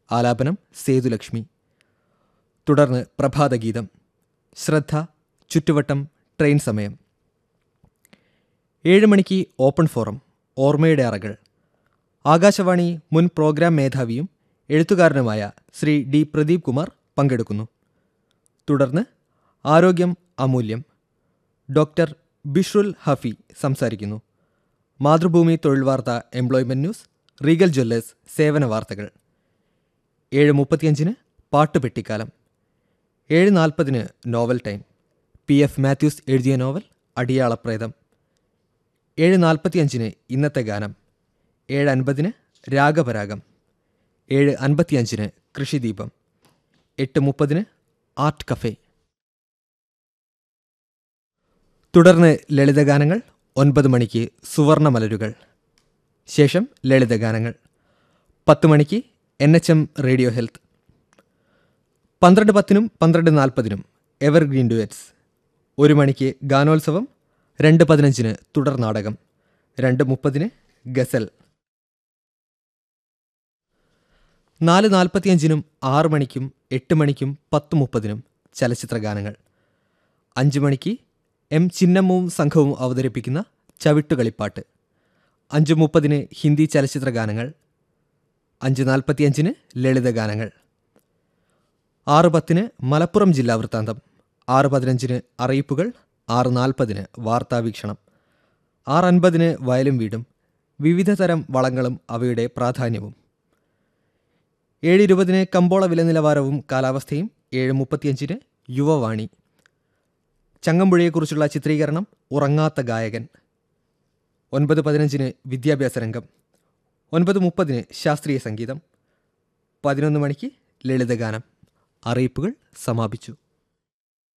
ആലാപനം സേതുലക്ഷ്മി തുടർന്ന് പ്രഭാതഗീതം ശ്രദ്ധ ചുറ്റുവട്ടം ട്രെയിൻ സമയം ഏഴ് മണിക്ക് ഓപ്പൺ ഫോറം ഓർമ്മയുടെ അറകൾ ആകാശവാണി മുൻ പ്രോഗ്രാം മേധാവിയും എഴുത്തുകാരനുമായ ശ്രീ ഡി പ്രദീപ് കുമാർ പങ്കെടുക്കുന്നു തുടർന്ന് ആരോഗ്യം അമൂല്യം ഡോക്ടർ ബിഷ്രുൽ ഹഫി സംസാരിക്കുന്നു മാതൃഭൂമി തൊഴിൽ വാർത്ത എംപ്ലോയ്മെന്റ് ന്യൂസ് റീഗൽ ജ്വല്ലേഴ്സ് സേവന വാർത്തകൾ ഏഴ് മുപ്പത്തിയഞ്ചിന് പാട്ടുപെട്ടിക്കാലം ഏഴ് നാൽപ്പതിന് novel time P F Mathews എഴുതിയ നോവൽ അടിയാളപ്രേതം ഏഴ് നാൽപ്പത്തിയഞ്ചിന് ഇന്നത്തെ ഗാനം ഏഴ് അൻപതിന് രാഗപരാഗം ഏഴ് അൻപത്തിയഞ്ചിന് കൃഷിദീപം എട്ട് മുപ്പതിന് ആർട്ട് കഫേ തുടർന്ന് ലളിതഗാനങ്ങൾ ഒൻപത് മണിക്ക് സുവർണമലരുകൾ ശേഷം ലളിതഗാനങ്ങൾ പത്ത് മണിക്ക് N H M radio health പന്ത്രണ്ട് പത്തിനും പന്ത്രണ്ട് നാൽപ്പതിനും എവർഗ്രീൻ ഡുവറ്റ്സ് ഒരു മണിക്ക് ഗാനോത്സവം രണ്ട് പതിനഞ്ചിന് തുടർ നാടകം രണ്ട് മുപ്പതിന് ഗസൽ നാല് നാൽപ്പത്തിയഞ്ചിനും ആറ് മണിക്കും എട്ട് മണിക്കും പത്ത് മുപ്പതിനും ചലച്ചിത്ര ഗാനങ്ങൾ അഞ്ച് മണിക്ക് എം ചിന്നമ്മവും സംഘവും അവതരിപ്പിക്കുന്ന ചവിട്ടുകളിപ്പാട്ട് അഞ്ച് മുപ്പതിന് ഹിന്ദി ചലച്ചിത്ര ഗാനങ്ങൾ അഞ്ച് നാൽപ്പത്തിയഞ്ചിന് ലളിത ഗാനങ്ങൾ ആറ് പത്തിന് മലപ്പുറം ജില്ലാ വൃത്താന്തം ആറ് പതിനഞ്ചിന് അറിയിപ്പുകൾ ആറ് നാൽപ്പതിന് വാർത്താവീക്ഷണം ആറ് അൻപതിന് വയലും വീടും വിവിധ തരം വളങ്ങളും അവയുടെ പ്രാധാന്യവും ഏഴ് ഇരുപതിന് കമ്പോള വില നിലവാരവും കാലാവസ്ഥയും ഏഴ് മുപ്പത്തിയഞ്ചിന് യുവവാണി ചങ്ങമ്പുഴയെക്കുറിച്ചുള്ള ചിത്രീകരണം ഉറങ്ങാത്ത ഗായകൻ ഒൻപത് പതിനഞ്ചിന് വിദ്യാഭ്യാസ രംഗം ഒൻപത് മുപ്പതിന് ശാസ്ത്രീയ സംഗീതം പതിനൊന്ന് മണിക്ക് ലളിതഗാനം അറിയിപ്പുകൾ സമാപിച്ചു